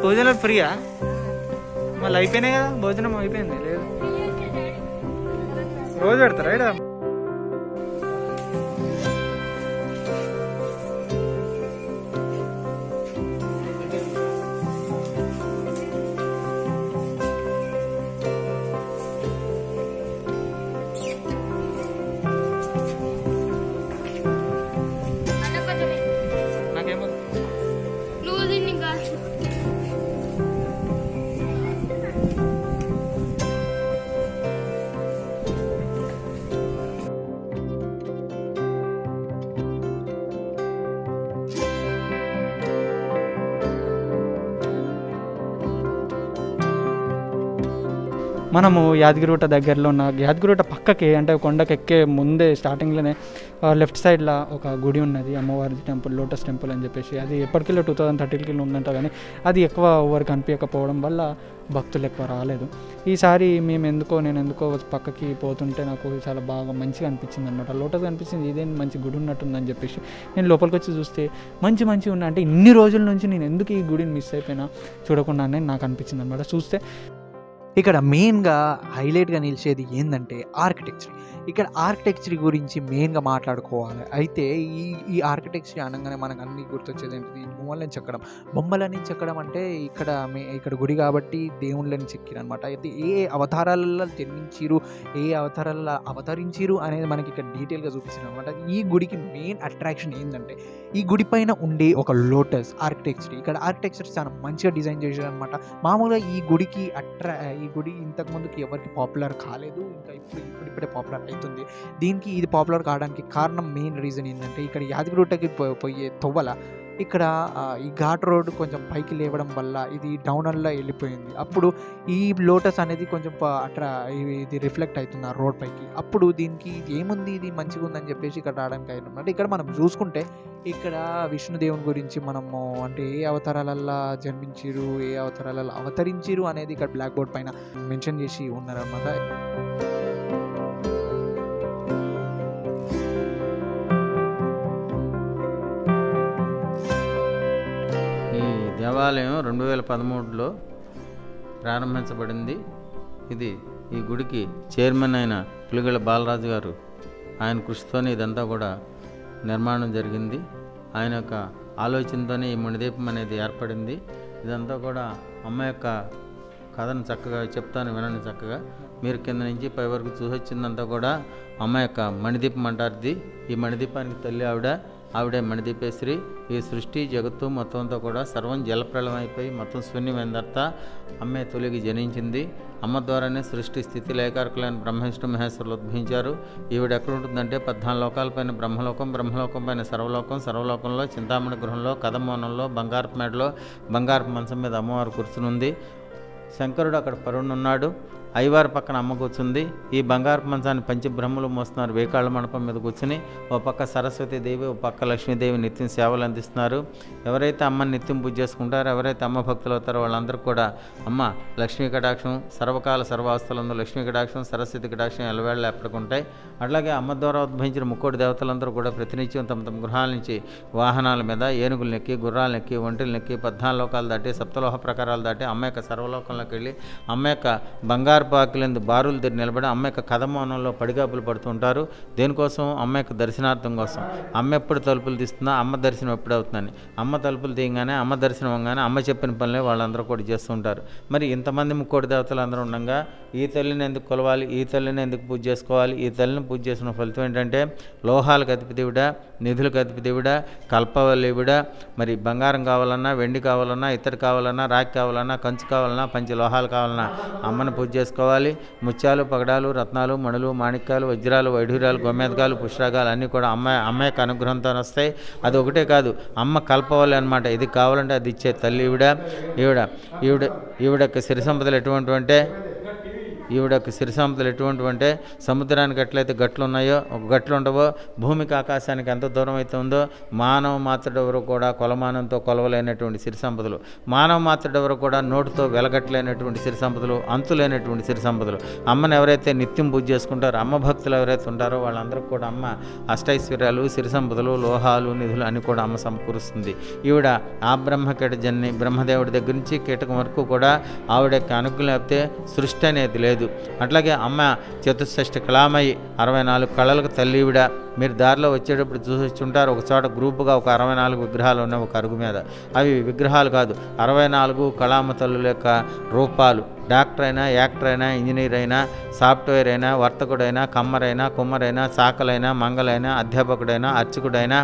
భోజనాలు ఫ్రీయా మళ్ళీ అయిపోయినాయి కదా భోజనం అయిపోయింది లేదు రోజు పెడతారా ఇక్కడ అన్న కొంచెమే నాకేమో నువ్వు తిని ఇంకా మనము యాదగిరిగుట్ట దగ్గరలో ఉన్న యాదగిరిగుట్ట పక్కకి అంటే కొండకి ఎక్కే ముందే స్టార్టింగ్లోనే లెఫ్ట్ సైడ్లో ఒక గుడి ఉన్నది అమ్మవారి టెంపుల్ లోటస్ టెంపుల్ అని చెప్పేసి అది ఎప్పటికెళ్ళో టూ థౌసండ్ థర్టీకి ఉందంట కానీ అది ఎక్కువ ఎవరు కనిపించకపోవడం వల్ల భక్తులు ఎక్కువ రాలేదు ఈసారి మేము ఎందుకో నేను ఎందుకో పక్కకి పోతుంటే నాకు చాలా బాగా మంచిగా అనిపించింది అనమాట లోటస్ అనిపించింది ఇదేం మంచి గుడి ఉన్నట్టుందని చెప్పేసి నేను లోపలికి వచ్చి చూస్తే మంచి మంచి ఉన్నాయి అంటే ఇన్ని రోజుల నుంచి నేను ఎందుకు ఈ గుడిని మిస్ అయిపోయినా చూడకుండానే నాకు అనిపించింది అనమాట చూస్తే ఇక్కడ మెయిన్గా హైలైట్గా నిలిచేది ఏంటంటే ఆర్కిటెక్చర్ ఇక్కడ ఆర్కిటెక్చర్ గురించి మెయిన్గా మాట్లాడుకోవాలి అయితే ఈ ఈ ఆర్కిటెక్చర్ అనగానే మనకు అన్ని గుర్తొచ్చేది ఏంటిది బొమ్మలని చెక్కడం బొమ్మలని చెక్కడం అంటే ఇక్కడ మే ఇక్కడ గుడి కాబట్టి దేవుళ్ళని చెక్కిరు అనమాట అయితే ఏ అవతారాలలో జన్మించిరు ఏ అవతారాలలో అవతరించిరు అనేది మనకి ఇక్కడ డీటెయిల్గా చూపిస్తారు అనమాట ఈ గుడికి మెయిన్ అట్రాక్షన్ ఏంటంటే ఈ గుడి పైన ఉండే ఒక లోటస్ ఆర్కిటెక్చర్ ఇక్కడ ఆర్కిటెక్చర్ చాలా మంచిగా డిజైన్ చేశారు అనమాట మామూలుగా ఈ గుడికి అట్రా ఈ గుడి ఇంతకు ముందుకి ఎవరికి పాపులర్ కాలేదు ఇంకా ఇప్పుడు ఇప్పుడు ఇప్పుడే పాపులర్ అవుతుంది దీనికి ఇది పాపులర్ కావడానికి కారణం మెయిన్ రీజన్ ఏంటంటే ఇక్కడ యాదగిరిగుట్టకి పో- పోయే తొవ్వల ఇక్కడ ఆ, ఈ ఘాట్ రోడ్ కొంచెం పైకి లేవడం వల్ల ఇది డౌన్ అల్లా వెళ్ళిపోయింది అప్పుడు ఈ లోటస్ అనేది కొంచెం ప- అట్రా ఇవి- ఇది రిఫ్లెక్ట్ అవుతుంది ఆ రోడ్ పైకి అప్పుడు దీనికి ఇది ఏముంది ఇది మంచిగా ఉందని చెప్పేసి ఇక్కడ రావడానికి అయిందన్నమాట ఇక్కడ మనం చూసుకుంటే ఇక్కడ విష్ణుదేవుని గురించి మనము అంటే ఏ అవతారాలల్లో జన్మించిరు ఏ అవతారాలలో అవతరించిరు అనేది ఇక్కడ బ్లాక్ బోర్డ్ పైన మెన్షన్ చేసి ఉన్నారన్నమాట ఈ దేవాలయం రెండు వేల పదమూడులో ప్రారంభించబడింది ఇది ఈ గుడికి చైర్మన్ అయిన పులిగల బాలరాజు గారు ఆయన కృషితోనే ఇదంతా కూడా నిర్మాణం జరిగింది ఆయన యొక్క ఆలోచనతోనే ఈ మణిదీపం అనేది ఏర్పడింది ఇదంతా కూడా అమ్మ యొక్క కథను చక్కగా చెప్తాను వినండి చక్కగా మీరు కింద నుంచి పై వరకు చూసొచ్చిందంతా కూడా అమ్మ యొక్క మణిదీపం అంటారు ఇది ఈ మణిదీపానికి తల్లి ఆవిడ ఆవిడే మణిదీపేశ్వరి ఈ సృష్టి జగత్తు మొత్తం అంతా కూడా సర్వం జలప్రళయం అయిపోయి మొత్తం శూన్యమైన తర్వాత అమ్మే తొలిగి జనించింది అమ్మ ద్వారానే సృష్టి స్థితి లేఖారకులైన బ్రహ్మవిష్ణు మహేశ్వరులు ఉద్భవించారు ఈవిడ ఎక్కడ ఉంటుందంటే పద్నాలుగు లోకాలపైన బ్రహ్మలోకం బ్రహ్మలోకం పైన సర్వలోకం సర్వలోకంలో చింతామణి గృహంలో కదమోనంలో బంగారపు మేడలో బంగారపు మంచం మీద అమ్మవారు కూర్చునుంది శంకరుడు అక్కడ పరుణున్నాడు అయ్యవారి పక్కన అమ్మ కూర్చుంది ఈ బంగారు మంచాన్ని పంచబ్రహ్మలు మోస్తున్నారు వేకాళ్ళ మండపం మీద కూర్చుని ఓ పక్క సరస్వతి దేవి ఓ పక్క లక్ష్మీదేవి నిత్యం సేవలు అందిస్తున్నారు ఎవరైతే అమ్మని నిత్యం పూజ చేసుకుంటారో ఎవరైతే అమ్మ భక్తులు అవుతారో వాళ్ళందరూ కూడా అమ్మ లక్ష్మీ కటాక్షం సర్వకాల సర్వాస్తులందు లక్ష్మీ కటాక్షం సరస్వతి కటాక్షం ఎలవేళ్ళ ఎప్పటికుంటాయి అట్లాగే అమ్మ ద్వారా ఉద్భవించిన ముక్కోటి దేవతలందరూ కూడా ప్రతినిత్యం తమ తమ గృహాల నుంచి వాహనాల మీద ఏనుగులు నెక్కి గుర్రాలు నెక్కి ఒంటిలు నెక్కి పద్నాలుగు లోకాలు దాటి సప్తలోహ ప్రకారాలు దాటి అమ్మ యొక్క సర్వలోకంలోకి వెళ్ళి అమ్మ యొక్క బంగారు పాకులందు బారులు దగ్గర నిలబడి అమ్మ యొక్క కథమౌనంలో పడిగాపులు పడుతుంటారు దేనికోసం అమ్మ యొక్క దర్శనార్థం కోసం అమ్మ ఎప్పుడు తలుపులు తీస్తుందో అమ్మ దర్శనం ఎప్పుడు అవుతుందని అమ్మ తలుపులు తీయగానే అమ్మ దర్శనం అవ్వగానే అమ్మ చెప్పిన పనులే వాళ్ళందరూ కూడా చేస్తుంటారు మరి ఇంతమంది ముక్కోటి దేవతలు అందరూ ఉండగా ఈ తల్లిని ఎందుకు కొలవాలి ఈ తల్లిని ఎందుకు పూజ చేసుకోవాలి ఈ తల్లిని పూజ చేసిన ఫలితం ఏంటంటే లోహాలకు అధిపతివిడా నిధులకు అధిపతివిడా కల్పవల్లివిడా మరి బంగారం కావాలన్నా వెండి కావాలన్నా ఇత్తడి కావాలన్నా రాగి కావాలన్నా కంచు కావాలన్నా పంచి లోహాలు కావాలన్నా అమ్మని పూజ చేసుకోవాలి ముత్యాలు పగడాలు రత్నాలు మణులు మాణిక్యాలు వజ్రాలు వైఢూర్యాలు గోమేదకాలు పుష్రాగాలు అన్నీ కూడా అమ్మ అమ్మ యొక్క అనుగ్రహంతో వస్తాయి అది ఒకటే కాదు అమ్మ కల్పవాలి అనమాట ఇది కావాలంటే అది ఇచ్చే తల్లి ఈవిడ ఈవిడ ఈవిడ ఈవిడ యొక్క సిరి సంపదలు ఎటువంటి అంటే ఈవిడకు సిరి సంపదలు ఎటువంటివి అంటే సముద్రానికి ఎట్లయితే గట్లు ఉన్నాయో ఒక గట్లు ఉండవో భూమికి ఆకాశానికి ఎంత దూరం అయితే ఉందో మానవ మాత్రుడెవరు కూడా కొలమానంతో కొలవలేనటువంటి సిరి సంపదలు మానవ మాత్రుడెవరు కూడా నోటితో వెలగట్లేనటువంటి సిరి సంపదలు అంతులేనటువంటి సిరి సంపదలు అమ్మని ఎవరైతే నిత్యం పూజ చేసుకుంటారో అమ్మ భక్తులు ఎవరైతే ఉంటారో వాళ్ళందరికీ కూడా అమ్మ అష్టైశ్వర్యాలు సిరి సంపదలు లోహాలు నిధులు అని కూడా అమ్మ సమకూరుస్తుంది ఈవిడ ఆ బ్రహ్మ కీటజన్ని బ్రహ్మదేవుడి దగ్గర నుంచి కీటకం వరకు కూడా ఆవిడ యొక్క అనుకూలం లేకపోతే సృష్టి అనేది లేదు అట్లాగే అమ్మ చతుషష్ఠి కళామయి అరవై నాలుగు కళలకు తల్లి ఈవిడ మీరు దారిలో వచ్చేటప్పుడు చూసి ఉంటారు ఒక చోట గ్రూపుగా ఒక అరవై నాలుగు విగ్రహాలు ఉన్నాయి ఒక అరుగు మీద అవి విగ్రహాలు కాదు అరవై నాలుగు కళామ తల్లుల యొక్క రూపాలు డాక్టర్ అయినా యాక్టర్ అయినా ఇంజనీర్ అయినా సాఫ్ట్వేర్ అయినా వర్తకుడైనా కమ్మరైనా కుమ్మరైనా చాకలైనా మంగలైనా అధ్యాపకుడైనా అర్చకుడైనా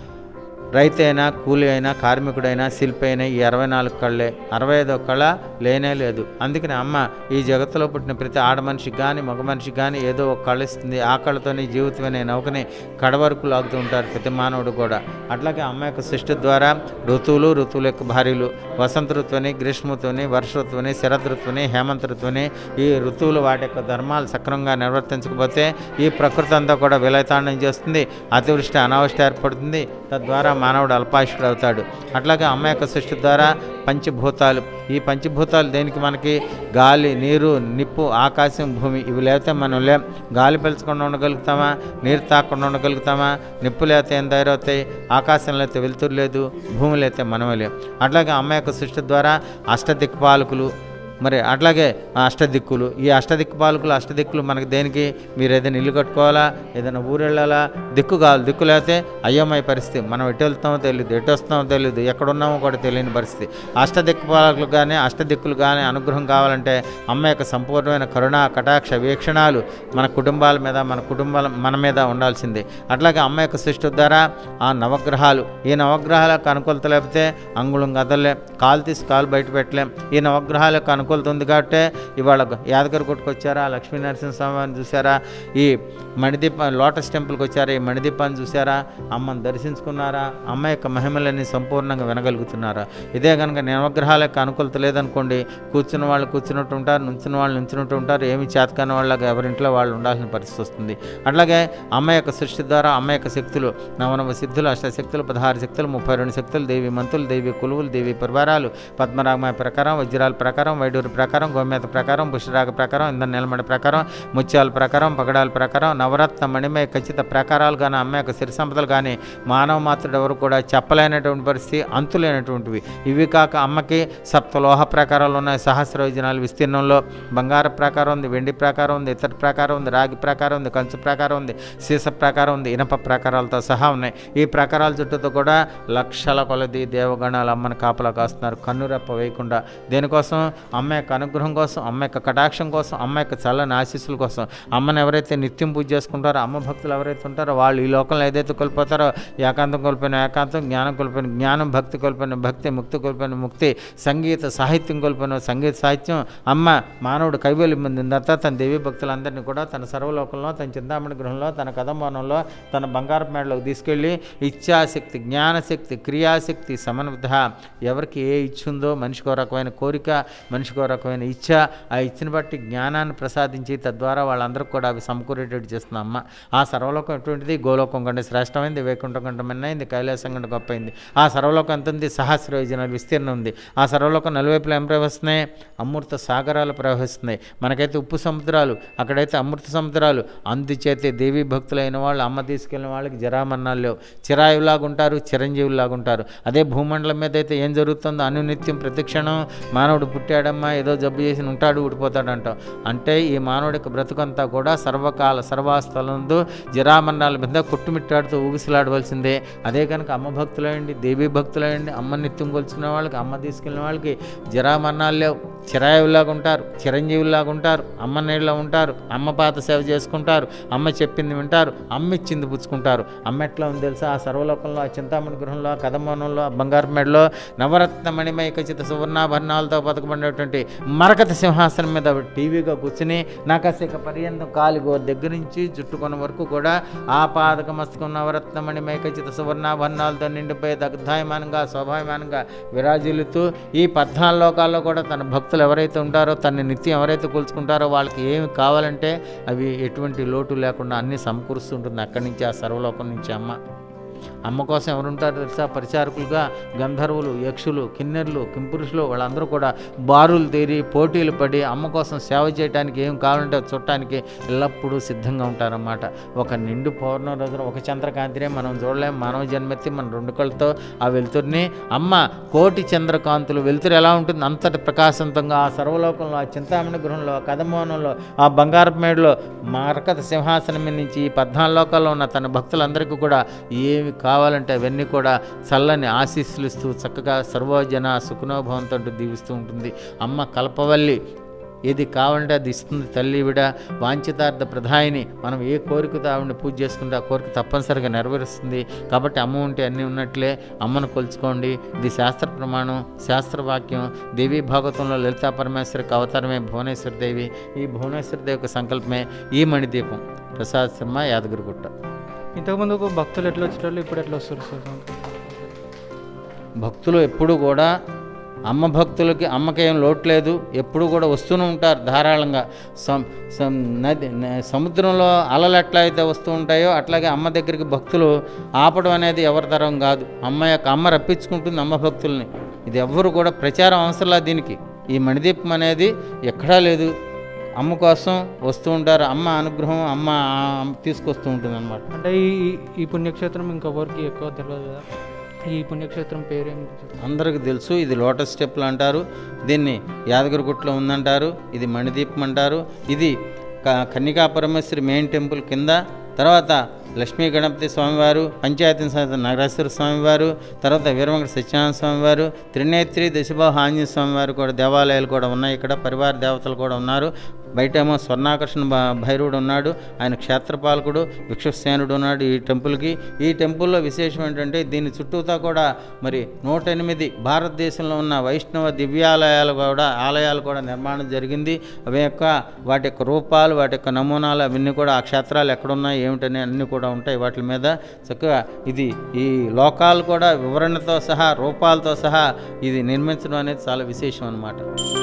రైతు అయినా కూలి అయినా కార్మికుడైనా శిల్పి అయినా ఈ అరవై నాలుగు కళ్ళే అరవై ఐదో కళ లేనే లేదు అందుకని అమ్మ ఈ జగత్తులో పుట్టిన ప్రతి ఆడ మనిషికి కానీ మగ మనిషికి కానీ ఏదో ఒక కళ ఇస్తుంది ఆ కళతోనే జీవితమైన నౌకని కడవరకు లాగుతూ ఉంటారు ప్రతి మానవుడు కూడా అట్లాగే అమ్మ యొక్క సృష్టి ద్వారా ఋతువులు ఋతువుల యొక్క భార్యలు వసంత ఋతువుని గ్రీష్మ ఋతువుని వర్ష ఋతువుని శరద్ ఋతువుని హేమంత ఋతువుని ఈ ఋతువులు వాటి యొక్క ధర్మాలు సక్రమంగా నిర్వర్తించకపోతే ఈ ప్రకృతి అంతా కూడా విలయతాండం చేస్తుంది అతివృష్టి అనావృష్టి ఏర్పడుతుంది తద్వారా మానవుడు అల్పాయుష్కుడు అవుతాడు అట్లాగే అమ్మ యొక్క సృష్టి ద్వారా పంచభూతాలు ఈ పంచభూతాలు దేనికి మనకి గాలి నీరు నిప్పు ఆకాశం భూమి ఇవి లేకపోతే మనం లేం గాలి పీల్చకుండా ఉండగలుగుతామా నీరు తాకుండా ఉండగలుగుతామా నిప్పు లేకపోతే ఏం తయారవుతాయి ఆకాశంలో అయితే వెలుతురు లేదు భూమిలో అయితే మనమే లేం అట్లాగే అమ్మ యొక్క సృష్టి ద్వారా అష్టదిక్పాలకులు మరి అట్లాగే ఆ అష్టదిక్కులు ఈ అష్టదిక్పాలకులు అష్టదిక్కులు మనకి దేనికి మీరు ఏదైనా ఇల్లు కట్టుకోవాలా ఏదైనా ఊరు వెళ్ళాలా దిక్కు కావాలి దిక్కు లేకపోతే అయ్యమ్మాయి పరిస్థితి మనం ఎటు వెళ్తామో తెలియదు ఎటు వస్తామో తెలియదు ఎక్కడున్నామో కూడా తెలియని పరిస్థితి అష్టదిక్పాలకులు కానీ అష్టదిక్కులు కానీ అనుగ్రహం కావాలంటే అమ్మ యొక్క సంపూర్ణమైన కరుణ కటాక్ష వీక్షణాలు మన కుటుంబాల మీద మన కుటుంబాల మన మీద ఉండాల్సిందే అట్లాగే అమ్మ యొక్క సృష్టి ద్వారా ఆ నవగ్రహాలు ఈ నవగ్రహాలకు అనుకూలత లేకపోతే అంగుళం కదలలేం కాలు తీసి కాలు బయట పెట్టలేం ఈ నవగ్రహాలకు అనుకూలత ఉంది కాబట్టి ఇవాళ యాదగిరి కొట్టుకొచ్చారా లక్ష్మీ నరసింహస్వామిని చూసారా ఈ మణిదీప లోటస్ టెంపుల్కి వచ్చారా ఈ మణిదీపాన్ని చూసారా అమ్మని దర్శించుకున్నారా అమ్మ యొక్క మహిమలన్నీ సంపూర్ణంగా వినగలుగుతున్నారా ఇదే కనుక నవగ్రహాల యొక్క అనుకూలత లేదనుకోండి కూర్చున్న వాళ్ళు కూర్చున్నట్టు ఉంటారు నుంచున్న వాళ్ళు నుంచున్నట్టు ఉంటారు ఏమి చేతకాని వాళ్ళగా ఎవరింట్లో వాళ్ళు ఉండాల్సిన పరిస్థితి వస్తుంది అట్లాగే అమ్మ యొక్క సృష్టి ద్వారా అమ్మ యొక్క శక్తులు నవనవ సిద్ధులు అష్టశక్తులు పదహారు శక్తులు ముప్పై రెండు శక్తులు దేవి మంతులు దేవి కొలువులు దేవి పరివారాలు పద్మరాగమయ ప్రకారం వజ్రాల ప్రకారం వైడూరు ప్రకారం గోమేత ప్రకారం పుష్యరాగ ప్రకారం ఇంధన నిలమడి ప్రకారం ముత్యాల ప్రకారం పగడాల ప్రకారం నవరత్న మణిమయ ఖచ్చిత ప్రకారాలు కానీ అమ్మ యొక్క సిరి సంపదలు కానీ మానవ మాత్రుడు ఎవరు కూడా చెప్పలేనటువంటి పరిస్థితి అంతులేనటువంటివి ఇవి కాక అమ్మకి సప్తలోహ ప్రకారాలు ఉన్నాయి సహస్ర యోజనాలు విస్తీర్ణంలో బంగారు ప్రకారం ఉంది వెండి ప్రకారం ఉంది ఇతర ప్రకారం ఉంది రాగి ప్రకారం ఉంది కంచు ప్రకారం ఉంది సీస ప్రకారం ఉంది ఇనప ప్రకారాలతో సహా ఉన్నాయి ఈ ప్రకారాల చుట్టూతో కూడా లక్షల కొలది దేవగణాలు అమ్మని కాపలా కాస్తున్నారు కన్నురెప్ప వేయకుండా దేనికోసం అమ్మ యొక్క అనుగ్రహం కోసం అమ్మ యొక్క కటాక్షం కోసం అమ్మ యొక్క చల్లని ఆశీస్సుల కోసం అమ్మని ఎవరైతే నిత్యం పూజ చేసుకుంటారో అమ్మ భక్తులు ఎవరైతే ఉంటారో వాళ్ళు ఈ లోకంలో ఏదైతే కోల్పోతారో ఏకాంతం కోల్పోయిన ఏకాంతం జ్ఞానం కోల్పోయిన జ్ఞానం భక్తి కోల్పోయిన భక్తి ముక్తి కోల్పోయిన ముక్తి సంగీత సాహిత్యం కోల్పోయిన సంగీత సాహిత్యం అమ్మ మానవుడు కైవల్యం పొందిన తర్వాత తన దేవి భక్తులందరినీ కూడా తన సర్వలోకంలో తన చింతామణి గృహంలో తన కదంబనంలో తన బంగారు మేడలోకి తీసుకెళ్ళి ఇచ్ఛాశక్తి జ్ఞానశక్తి క్రియాశక్తి సమన్విత ఎవరికి ఏ ఇచ్ఛ ఉందో మనిషికి ఒక రకమైన కోరిక మనిషికి ఒక రకమైన ఇచ్ఛ ఆ ఇచ్ఛను బట్టి జ్ఞానాన్ని ప్రసాదించి తద్వారా వాళ్ళందరికీ కూడా అవి సమకూరేటట్టు చేస్తుంది అమ్మ ఆ సర్వలోకం ఎటువంటిది గోలోకం కంటే శ్రేష్టమైంది వైకుంఠం కంటే మిన్నైంది కైలాసం కంటే గొప్పైంది ఆ సర్వలోకం ఎంత ఉంది సహస్ర యోజనాలు విస్తీర్ణం ఉంది ఆ సర్వలోకం నలువైపులా ఏం ప్రవహిస్తున్నాయి అమృత సాగరాలు ప్రవహిస్తున్నాయి మనకైతే ఉప్పు సముద్రాలు అక్కడైతే అమృత సముద్రాలు అందుచేతే దేవీ భక్తులైన వాళ్ళు అమ్మ తీసుకెళ్ళిన వాళ్ళకి జరామరణాలు లేవు చిరాయులాగా ఉంటారు చిరంజీవులాగా ఉంటారు అదే భూమండలం మీద అయితే ఏం జరుగుతుందో అనునిత్యం ప్రతిక్షణం మానవుడు పుట్టాడమ్మా ఏదో జబ్బు చేసి ఉంటాడు ఊడిపోతాడు అంటాం అంటే ఈ మానవుడికి బ్రతుకంతా కూడా సర్వకాల సర్వాస్థలందు జరామరణాల మీద కొట్టుమిట్టాడుతూ ఊగిసలాడవలసిందే అదే కనుక అమ్మ భక్తులయండి దేవీ భక్తులయండి అమ్మ నిత్యం కొలుచుకున్న వాళ్ళకి అమ్మ తీసుకెళ్ళిన వాళ్ళకి జరామరణాలు లేవు చిరాయువులాగా ఉంటారు చిరంజీవులాగా ఉంటారు అమ్మ నీళ్ళ ఉంటారు అమ్మ పాత సేవ చేసుకుంటారు అమ్మ చెప్పింది వింటారు అమ్మ ఇచ్చింది పుచ్చుకుంటారు అమ్మ ఎట్లా ఉంది తెలుసా ఆ సర్వలోకంలో ఆ చింతామణి గృహంలో ఆ కదమవనంలో ఆ బంగారు మెడలో నవరత్న మణిమయ ఖచ్చిత సువర్ణాభరణాలతో బతకబడినటువంటి ఉన్నటువంటి మరకత సింహాసనం మీద టీవీగా కూర్చుని నకసిక పర్యంతం కాలిగో దగ్గర నుంచి జుట్టుకొన వరకు కూడా ఆ పాదక మస్తకం నవరత్నమణి మేకచిత సువర్ణాభరణాలతో నిండిపోయి దగ్ధాయమానంగా స్వాభాయమానంగా విరాజిల్లుతూ ఈ పద్నాలుగు లోకాల్లో కూడా తన భక్తులు ఎవరైతే ఉంటారో తన నిత్యం ఎవరైతే కొలుచుకుంటారో వాళ్ళకి ఏమి కావాలంటే అవి ఎటువంటి లోటు లేకుండా అన్నీ సమకూరుస్తుంటుంది అక్కడి నుంచి ఆ సర్వలోకం నుంచి అమ్మ అమ్మ కోసం ఎవరుంటారో తెలుసా పరిచారకులుగా గంధర్వులు యక్షులు కిన్నెర్లు కింపురుషులు వాళ్ళందరూ కూడా బారులు తీరి పోటీలు పడి అమ్మ కోసం సేవ చేయడానికి ఏం కావాలంటే అది చుట్టానికి ఎల్లప్పుడూ సిద్ధంగా ఉంటారన్నమాట ఒక నిండు పౌర్ణమి రోజున ఒక చంద్రకాంతినే మనం చూడలేం మానవ జన్మెత్తి మన రెండు కళ్ళతో ఆ వెలుతురిని అమ్మ కోటి చంద్రకాంతులు వెలుతురు ఎలా ఉంటుంది అంతటి ప్రకాశవంతంగా ఆ సర్వలోకంలో ఆ చింతామణి గృహంలో ఆ కథమోహనంలో ఆ బంగారపు మేడలో మరకత సింహాసనం మీద నుంచి ఈ పద్నాలుగు లోకాల్లో ఉన్న తన భక్తులందరికీ కూడా ఏమి కావాలంటే అవన్నీ కూడా చల్లని ఆశీస్సులు ఇస్తూ చక్కగా సర్వజన సుఖనోభవంతో దీవిస్తూ ఉంటుంది అమ్మ కల్పవల్లి ఏది కావాలంటే అది ఇస్తుంది తల్లి విడ వాంఛితార్థ ప్రధాయిని మనం ఏ కోరికతో ఆవిడని పూజ చేసుకుంటే ఆ కోరిక తప్పనిసరిగా నెరవేరుస్తుంది కాబట్టి అమ్మ ఉంటే అన్నీ ఉన్నట్లే అమ్మను కొలుచుకోండి ఇది శాస్త్ర ప్రమాణం శాస్త్రవాక్యం దేవీ భాగవతంలో లలితా పరమేశ్వరికి అవతారమే భువనేశ్వర దేవి ఈ భువనేశ్వర దేవి యొక్క సంకల్పమే ఈ మణిదీపం ప్రసాద్ శర్మ యాదగిరిగుట్ట ఇంతకుముందు ఒక భక్తులు ఎట్లా వచ్చేటోళ్ళు ఇప్పుడు ఎట్లా వస్తారు సార్ భక్తులు ఎప్పుడు కూడా అమ్మ భక్తులకి అమ్మకి ఏం లోటు లేదు ఎప్పుడు కూడా వస్తూనే ఉంటారు ధారాళంగా సం సం నది న- సముద్రంలో అలలు ఎట్లా అయితే వస్తూ ఉంటాయో అట్లాగే అమ్మ దగ్గరికి భక్తులు ఆపడం అనేది ఎవరి తరం కాదు అమ్మ యొక్క అమ్మ రప్పించుకుంటుంది అమ్మ భక్తుల్ని ఇది ఎవ్వరు కూడా ప్రచారం అవసరంలా దీనికి ఈ మణిదీపం అనేది ఎక్కడా లేదు అమ్మ కోసం వస్తూ ఉంటారు అమ్మ అనుగ్రహం అమ్మ ఆ- తీసుకొస్తూ ఉంటుంది అనమాట అంటే ఈ ఈ- ఈ పుణ్యక్షేత్రం ఇంకెవరికి ఎక్కువ తెలియదు కదా ఈ పుణ్యక్షేత్రం పేరేం అందరికి తెలుసు ఇది లోటస్ స్టెప్లు అంటారు దీన్ని యాదగిరిగుట్టలో ఉందంటారు ఇది మణిదీపం అంటారు ఇది క- కన్నికా పరమేశ్వరి మెయిన్ టెంపుల్ కింద తర్వాత లక్ష్మీ గణపతి స్వామివారు పంచాయతీ సమేత నగరేశ్వర స్వామివారు తర్వాత వీరవంకట సత్యనారాయణ స్వామివారు త్రినేత్రి దశబాహు ఆంజనేయ స్వామివారు కూడా దేవాలయాలు కూడా ఉన్నాయి ఇక్కడ పరివార దేవతలు కూడా ఉన్నారు బయటేమో స్వర్ణాకర్షణ భ- భైరవుడు ఉన్నాడు ఆయన క్షేత్రపాలకుడు విక్షసేనుడు ఉన్నాడు ఈ టెంపుల్కి ఈ టెంపుల్లో విశేషం ఏంటంటే దీని చుట్టూతా కూడా మరి నూట ఎనిమిది భారతదేశంలో ఉన్న వైష్ణవ దివ్యాలయాలు కూడా ఆలయాలు కూడా నిర్మాణం జరిగింది అవి యొక్క వాటి యొక్క రూపాలు వాటి యొక్క నమూనాలు అవన్నీ కూడా ఆ క్షేత్రాలు ఎక్కడున్నాయి ఏమిటని అన్నీ కూడా ఉంటాయి వాటి మీద చక్కగా ఇది ఈ లోకాలు కూడా వివరణతో సహా రూపాలతో సహా ఇది నిర్మించడం అనేది చాలా విశేషం అన్నమాట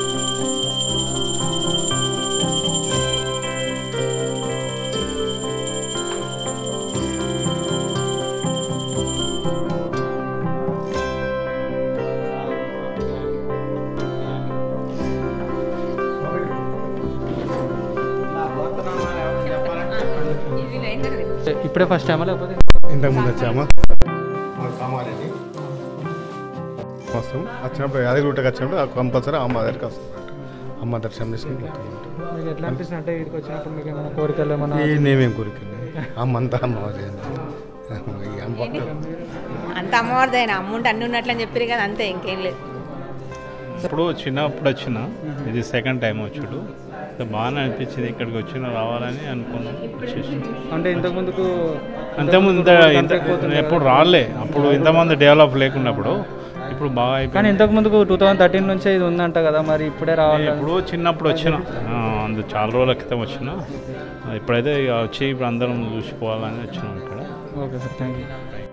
ఇప్పుడే ఫస్ట్ టైమా లేకపోతే ఇంతకుముందు వచ్చామా కామారెడ్డి వస్తాం వచ్చినప్పుడు యాదగిరిగుట్టకి వచ్చినప్పుడు కంపల్సరీ అమ్మ దగ్గరికి వస్తాం అమ్మ దర్శనం చేసుకుని పోతాం మీకు ఎట్లా అనిపిస్తుంది అంటే ఇక్కడికి వచ్చినప్పుడు మీకు ఏమైనా కోరికలు ఏమైనా ఈ నేమేం కోరికండి అమ్మ అంతా అమ్మవారి ఈ అమ్మ పక్క అంత అమ్మవారిదైనా అమ్ముంటే అన్ని ఉన్నట్లని చెప్పారు కదా అంతే ఇంకేం లేదు ఇప్పుడు చిన్నప్పుడు వచ్చిన ఇది సెకండ్ టైం వచ్చుడు సో బాగానే అనిపించింది ఇక్కడికి వచ్చిన రావాలని అనుకున్నాం వచ్చేసి అంటే ఇంతకు ముందుకు అంతకుముందు ఇంత ఇంత ఎప్పుడు రాలే అప్పుడు ఇంతమంది డెవలప్ లేకున్నప్పుడు ఇప్పుడు బాగా కానీ అయిపోయింది ఇంతకు ముందుకు టూ థౌసండ్ థర్టీన్ నుంచే ఇది ఉందంట కదా మరి ఇప్పుడే రావాలి కదా. ఇప్పుడు చిన్నప్పుడు వచ్చిన ఆ, అందు చాలా రోజుల క్రితం వచ్చిన ఇప్పుడైతే ఇక వచ్చి ఇప్పుడు అందరం చూసిపోవాలని వచ్చినాం ఇక్కడ ఓకే సార్ థ్యాంక్ యూ